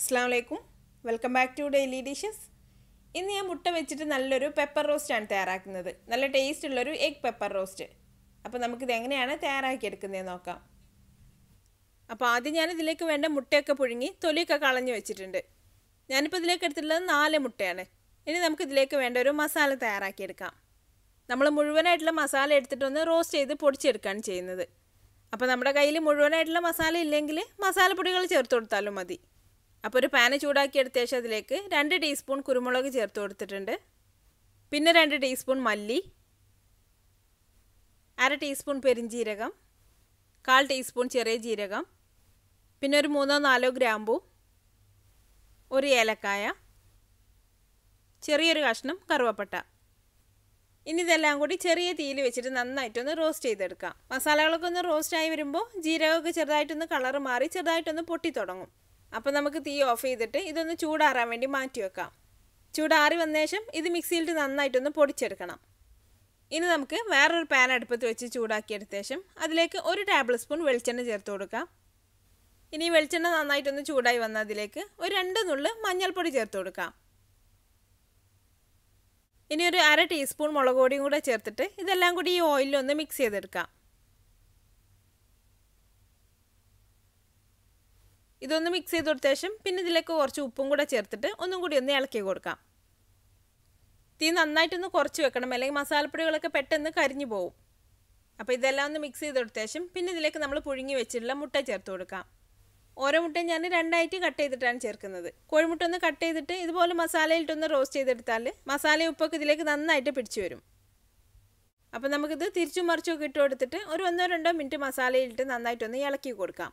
അസ്സാം വലൈക്കും welcome back to daily dishes ഇന്ന് ഞാൻ മുട്ട വെച്ചിട്ട് നല്ലൊരു പെപ്പർ റോസ്റ്റാണ് തയ്യാറാക്കുന്നത് നല്ല ടേസ്റ്റ് ഉള്ളൊരു എഗ് പെപ്പർ റോസ്റ്റ് അപ്പോൾ നമുക്കിത് എങ്ങനെയാണ് തയ്യാറാക്കിയെടുക്കുന്നതെന്ന് നോക്കാം അപ്പോൾ ആദ്യം ഞാൻ ഇതിലേക്ക് വേണ്ട മുട്ടയൊക്കെ പുഴുങ്ങി തൊലിയൊക്കെ കളഞ്ഞു വെച്ചിട്ടുണ്ട് ഞാനിപ്പോൾ ഇതിലേക്ക് എടുത്തിട്ടുള്ളത് നാല് മുട്ടയാണ് ഇനി നമുക്ക് ഇതിലേക്ക് വേണ്ട ഒരു മസാല തയ്യാറാക്കിയെടുക്കാം നമ്മൾ മുഴുവനായിട്ടുള്ള മസാല എടുത്തിട്ടൊന്ന് റോസ്റ്റ് ചെയ്ത് പൊടിച്ചെടുക്കുകയാണ് ചെയ്യുന്നത് അപ്പോൾ നമ്മുടെ കയ്യിൽ മുഴുവനായിട്ടുള്ള മസാല ഇല്ലെങ്കിൽ മസാലപ്പൊടികൾ ചേർത്ത് കൊടുത്താലും മതി അപ്പോൾ ഒരു പാന് ചൂടാക്കി എടുത്ത ശേഷം അതിലേക്ക് രണ്ട് ടീസ്പൂൺ കുരുമുളക് ചേർത്ത് കൊടുത്തിട്ടുണ്ട് പിന്നെ രണ്ട് ടീസ്പൂൺ മല്ലി അര ടീസ്പൂൺ പെരിഞ്ജീരകം കാൽ ടീസ്പൂൺ ചെറിയ ജീരകം പിന്നെ ഒരു മൂന്നോ നാലോ ഗ്രാമ്പു ഒരു ഏലക്കായ ചെറിയൊരു കഷ്ണം കറുവപ്പട്ട ഇനി ഇതെല്ലാം കൂടി ചെറിയ തീയിൽ വെച്ചിട്ട് നന്നായിട്ടൊന്ന് റോസ്റ്റ് ചെയ്തെടുക്കാം മസാലകളൊക്കെ ഒന്ന് റോസ്റ്റ് ആയി വരുമ്പോൾ ജീരകമൊക്കെ ചെറുതായിട്ടൊന്ന് കളർ മാറി ചെറുതായിട്ടൊന്ന് പൊട്ടി തുടങ്ങും അപ്പോൾ നമുക്ക് തീ ഓഫ് ചെയ്തിട്ട് ഇതൊന്ന് ചൂടാറാൻ വേണ്ടി മാറ്റി വെക്കാം ചൂടാറി വന്ന ശേഷം ഇത് മിക്സിയിലിട്ട് നന്നായിട്ടൊന്ന് പൊടിച്ചെടുക്കണം ഇനി നമുക്ക് വേറൊരു പാൻ അടുപ്പത്ത് വെച്ച് ചൂടാക്കിയെടുത്ത ശേഷം അതിലേക്ക് ഒരു ടേബിൾ സ്പൂൺ വെളിച്ചെണ്ണ ചേർത്ത് കൊടുക്കാം ഇനി വെളിച്ചെണ്ണ നന്നായിട്ടൊന്ന് ചൂടായി വന്ന അതിലേക്ക് ഒരു രണ്ട് നുള്ള് മഞ്ഞൾപ്പൊടി ചേർത്ത് കൊടുക്കാം ഇനി ഒരു അര ടീസ്പൂൺ മുളക് പൊടിയും കൂടെ ചേർത്തിട്ട് ഇതെല്ലാം കൂടി ഈ ഓയിലൊന്ന് മിക്സ് ചെയ്തെടുക്കാം ഇതൊന്ന് മിക്സ് ചെയ്ത് കൊടുത്ത ശേഷം പിന്നെ ഇതിലേക്ക് കുറച്ച് ഉപ്പും കൂടെ ചേർത്തിട്ട് ഒന്നും കൂടി ഒന്ന് ഇളക്കി കൊടുക്കാം തീ നന്നായിട്ടൊന്ന് കുറച്ച് വെക്കണം അല്ലെങ്കിൽ മസാലപ്പൊടികളൊക്കെ പെട്ടെന്ന് കരിഞ്ഞു പോകും അപ്പോൾ ഇതെല്ലാം ഒന്ന് മിക്സ് ചെയ്ത് കൊടുത്ത ശേഷം പിന്നെ ഇതിലേക്ക് നമ്മൾ പുഴുങ്ങി വെച്ചിട്ടുള്ള മുട്ട ചേർത്ത് കൊടുക്കാം ഓരോ മുട്ടയും ഞാൻ രണ്ടായിട്ട് കട്ട് ചെയ്തിട്ടാണ് ചേർക്കുന്നത് കോഴിമുട്ട ഒന്ന് കട്ട് ചെയ്തിട്ട് ഇതുപോലെ മസാലയിലിട്ടൊന്ന് റോസ്റ്റ് ചെയ്തെടുത്താൽ മസാലയും ഉപ്പൊക്കെ ഇതിലേക്ക് നന്നായിട്ട് പിടിച്ചു വരും അപ്പോൾ നമുക്കിത് തിരിച്ചും മറിച്ചും ഒക്കെ ഇട്ട് കൊടുത്തിട്ട് ഒരു ഒന്നോ രണ്ടോ മിനിറ്റ് മസാലയിലിട്ട് നന്നായിട്ടൊന്ന് ഇളക്കി കൊടുക്കാം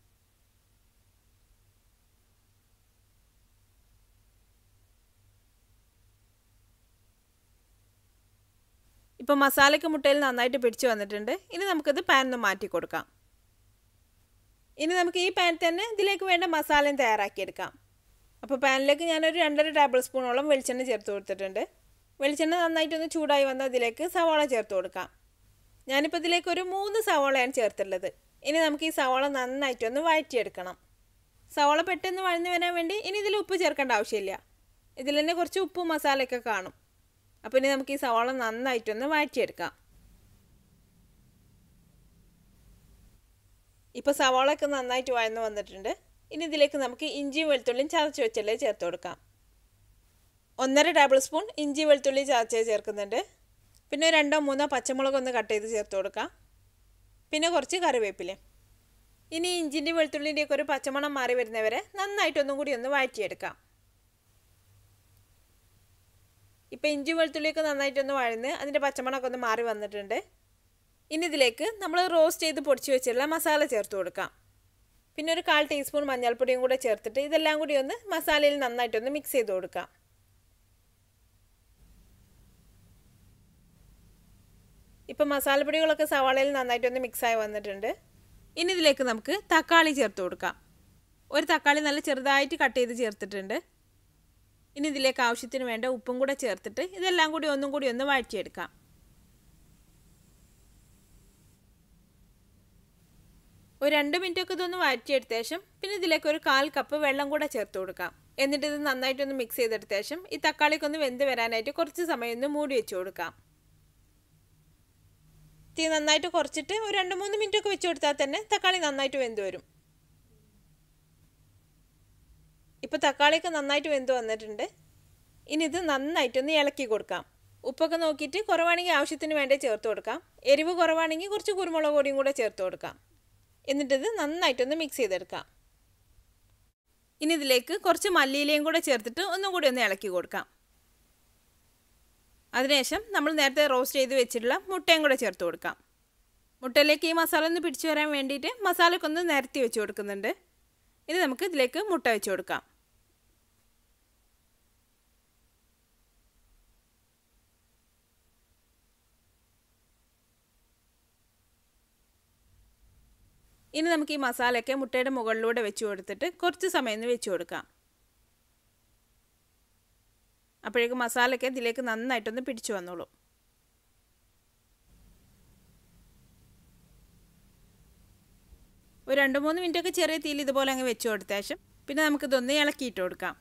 ഇപ്പോൾ മസാലയ്ക്ക് മുട്ടയിൽ നന്നായിട്ട് പിടിച്ചു വന്നിട്ടുണ്ട് ഇനി നമുക്കിത് പാനിന്ന് മാറ്റി കൊടുക്കാം ഇനി നമുക്ക് ഈ പാൻ തന്നെ ഇതിലേക്ക് വേണ്ട മസാലയും തയ്യാറാക്കിയെടുക്കാം അപ്പോൾ പാനിലേക്ക് ഞാനൊരു രണ്ടര ടേബിൾ സ്പൂണോളം വെളിച്ചെണ്ണ ചേർത്ത് കൊടുത്തിട്ടുണ്ട് വെളിച്ചെണ്ണ നന്നായിട്ടൊന്ന് ചൂടായി വന്ന അതിലേക്ക് സവാള ചേർത്ത് കൊടുക്കാം ഞാനിപ്പോൾ ഇതിലേക്ക് ഒരു മൂന്ന് സവാളയാണ് ചേർത്തുള്ളത് ഇനി നമുക്ക് ഈ സവാള നന്നായിട്ടൊന്ന് വഴറ്റിയെടുക്കണം സവാള പെട്ടെന്ന് വഴഞ്ഞു വരാൻ വേണ്ടി ഇനി ഇതിൽ ഉപ്പ് ചേർക്കേണ്ട ആവശ്യമില്ല ഇതിൽ തന്നെ കുറച്ച് ഉപ്പും മസാലയൊക്കെ കാണും അപ്പോൾ ഇനി നമുക്ക് ഈ സവാള നന്നായിട്ടൊന്ന് വഴറ്റിയെടുക്കാം ഇപ്പോൾ സവാളയൊക്കെ നന്നായിട്ട് വഴന്ന് വന്നിട്ടുണ്ട് ഇനി ഇതിലേക്ക് നമുക്ക് ഇഞ്ചിയും വെളുത്തുള്ളിയും ചതച്ച് വെച്ചല്ലേ ചേർത്ത് കൊടുക്കാം ഒന്നര ടേബിൾ സ്പൂൺ ഇഞ്ചി വെളുത്തുള്ളി ചതച്ച് ചേർക്കുന്നുണ്ട് പിന്നെ രണ്ടോ മൂന്നോ പച്ചമുളക് ഒന്ന് കട്ട് ചെയ്ത് ചേർത്ത് കൊടുക്കാം പിന്നെ കുറച്ച് കറിവേപ്പില ഇനി ഇഞ്ചിൻ്റെ വെളുത്തുള്ളിൻ്റെയൊക്കെ ഒരു പച്ചമണം മാറി വരുന്നവരെ നന്നായിട്ടൊന്നും കൂടി ഒന്ന് വഴറ്റിയെടുക്കാം ഇപ്പോൾ ഇഞ്ചി വെളുത്തുള്ളിയൊക്കെ നന്നായിട്ടൊന്ന് വഴന്ന് അതിൻ്റെ പച്ചമണമൊക്കെ ഒന്ന് മാറി വന്നിട്ടുണ്ട് ഇനി ഇതിലേക്ക് നമ്മൾ റോസ്റ്റ് ചെയ്ത് പൊടിച്ച് വെച്ചിട്ടുള്ള മസാല ചേർത്ത് കൊടുക്കാം പിന്നെ ഒരു കാൽ ടീസ്പൂൺ മഞ്ഞൾപ്പൊടിയും കൂടെ ചേർത്തിട്ട് ഇതെല്ലാം കൂടി ഒന്ന് മസാലയിൽ നന്നായിട്ടൊന്ന് മിക്സ് ചെയ്ത് കൊടുക്കാം ഇപ്പം മസാലപ്പൊടികളൊക്കെ സവാളയിൽ നന്നായിട്ടൊന്ന് മിക്സായി വന്നിട്ടുണ്ട് ഇനി ഇതിലേക്ക് നമുക്ക് തക്കാളി ചേർത്ത് കൊടുക്കാം ഒരു തക്കാളി നല്ല ചെറുതായിട്ട് കട്ട് ചെയ്ത് ചേർത്തിട്ടുണ്ട് ഇനി ഇതിലേക്ക് ആവശ്യത്തിന് വേണ്ട ഉപ്പും കൂടെ ചേർത്തിട്ട് ഇതെല്ലാം കൂടി ഒന്നും കൂടി ഒന്ന് വഴറ്റിയെടുക്കാം ഒരു രണ്ട് മിനിറ്റൊക്കെ ഇതൊന്ന് വഴറ്റിയെടുത്ത ശേഷം പിന്നെ ഇതിലേക്ക് ഒരു കാൽ കപ്പ് വെള്ളം കൂടെ ചേർത്ത് കൊടുക്കാം എന്നിട്ട് ഇത് നന്നായിട്ടൊന്ന് മിക്സ് ചെയ്തെടുത്ത ശേഷം ഈ തക്കാളിക്ക് ഒന്ന് വെന്ത് വരാനായിട്ട് കുറച്ച് സമയം ഒന്ന് മൂടി വെച്ച് കൊടുക്കാം തീ നന്നായിട്ട് കുറച്ചിട്ട് ഒരു രണ്ട് മൂന്ന് മിനിറ്റ് ഒക്കെ വെച്ച് കൊടുത്താൽ തന്നെ തക്കാളി നന്നായിട്ട് വെന്ത് വരും ഇപ്പോൾ തക്കാളിയൊക്കെ നന്നായിട്ട് വെന്ത് വന്നിട്ടുണ്ട് ഇനി ഇത് നന്നായിട്ടൊന്ന് ഇളക്കി കൊടുക്കാം ഉപ്പൊക്കെ നോക്കിയിട്ട് കുറവാണെങ്കിൽ ആവശ്യത്തിന് വേണ്ടി ചേർത്ത് കൊടുക്കാം എരിവ് കുറവാണെങ്കിൽ കുറച്ച് കുരുമുളക് പൊടിയും കൂടെ ചേർത്ത് കൊടുക്കാം എന്നിട്ടിത് നന്നായിട്ടൊന്ന് മിക്സ് ചെയ്തെടുക്കാം ഇനി ഇതിലേക്ക് കുറച്ച് മല്ലിയിലയും കൂടെ ചേർത്തിട്ട് ഒന്നും കൂടി ഒന്ന് ഇളക്കി കൊടുക്കാം അതിനുശേഷം നമ്മൾ നേരത്തെ റോസ്റ്റ് ചെയ്ത് വെച്ചിട്ടുള്ള മുട്ടയും കൂടെ ചേർത്ത് കൊടുക്കാം മുട്ടയിലേക്ക് ഈ മസാല ഒന്ന് പിടിച്ചു വരാൻ വേണ്ടിയിട്ട് മസാലയൊക്കെ ഒന്ന് നിരത്തി വെച്ച് കൊടുക്കുന്നുണ്ട് ഇനി നമുക്ക് ഇതിലേക്ക് മുട്ട വെച്ച് കൊടുക്കാം ഇനി നമുക്ക് ഈ മസാലയൊക്കെ മുട്ടയുടെ മുകളിലൂടെ വെച്ച് കൊടുത്തിട്ട് കുറച്ച് സമയം ഒന്ന് വെച്ച് കൊടുക്കാം അപ്പോഴേക്കും മസാലയൊക്കെ ഇതിലേക്ക് നന്നായിട്ടൊന്ന് പിടിച്ചു വന്നോളൂ ഒരു രണ്ട് മൂന്ന് മിനിറ്റൊക്കെ ചെറിയ തീയിൽ ഇതുപോലെ അങ്ങ് വെച്ച് കൊടുത്ത ശേഷം പിന്നെ നമുക്കിതൊന്ന് ഇളക്കിയിട്ട് കൊടുക്കാം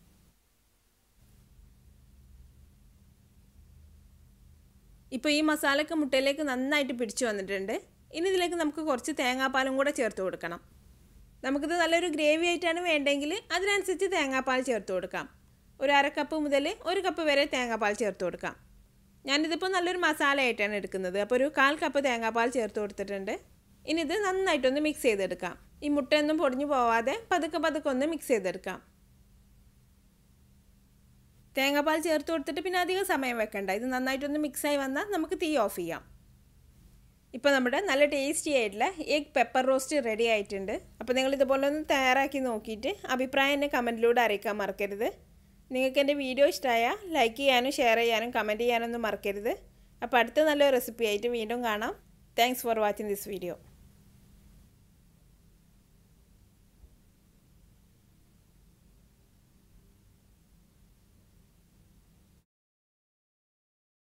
ഇപ്പോൾ ഈ മസാലയൊക്കെ മുട്ടയിലേക്ക് നന്നായിട്ട് പിടിച്ചു വന്നിട്ടുണ്ട് ഇനി ഇതിലേക്ക് നമുക്ക് കുറച്ച് തേങ്ങാപ്പാലും കൂടെ ചേർത്ത് കൊടുക്കണം നമുക്കിത് നല്ലൊരു ഗ്രേവി ആയിട്ടാണ് വേണ്ടെങ്കിൽ അതിനനുസരിച്ച് തേങ്ങാപ്പാൽ ചേർത്ത് കൊടുക്കാം ഒരു അര കപ്പ് മുതൽ ഒരു കപ്പ് വരെ തേങ്ങാപ്പാൽ ചേർത്ത് കൊടുക്കാം ഞാനിതിപ്പോൾ നല്ലൊരു മസാല ആയിട്ടാണ് എടുക്കുന്നത് അപ്പോൾ ഒരു കാൽ കപ്പ് തേങ്ങാപ്പാൽ ചേർത്ത് കൊടുത്തിട്ടുണ്ട് ഇനി ഇത് നന്നായിട്ടൊന്ന് മിക്സ് ചെയ്തെടുക്കാം ഈ മുട്ടയൊന്നും പൊടിഞ്ഞു പോവാതെ പതുക്കെ പതുക്കെ ഒന്ന് മിക്സ് ചെയ്തെടുക്കാം തേങ്ങാപ്പാൽ ചേർത്ത് കൊടുത്തിട്ട് പിന്നെ അധികം സമയം വെക്കണ്ട ഇത് നന്നായിട്ടൊന്ന് മിക്സായി വന്നാൽ നമുക്ക് തീ ഓഫ് ചെയ്യാം ഇപ്പോൾ നമ്മുടെ നല്ല ടേസ്റ്റി ആയിട്ടുള്ള എഗ് പെപ്പർ റോസ്റ്റ് റെഡി ആയിട്ടുണ്ട് അപ്പോൾ നിങ്ങൾ ഇതുപോലെ ഒന്ന് തയ്യാറാക്കി നോക്കിയിട്ട് അഭിപ്രായം എന്നെ കമൻറ്റിലൂടെ അറിയിക്കാൻ മറക്കരുത് നിങ്ങൾക്ക് എൻ്റെ വീഡിയോ ഇഷ്ടമായാൽ ലൈക്ക് ചെയ്യാനും ഷെയർ ചെയ്യാനും കമൻറ്റ് ചെയ്യാനൊന്നും മറക്കരുത് അപ്പോൾ അടുത്ത നല്ല റെസിപ്പി ആയിട്ട് വീണ്ടും കാണാം thanks for watching this video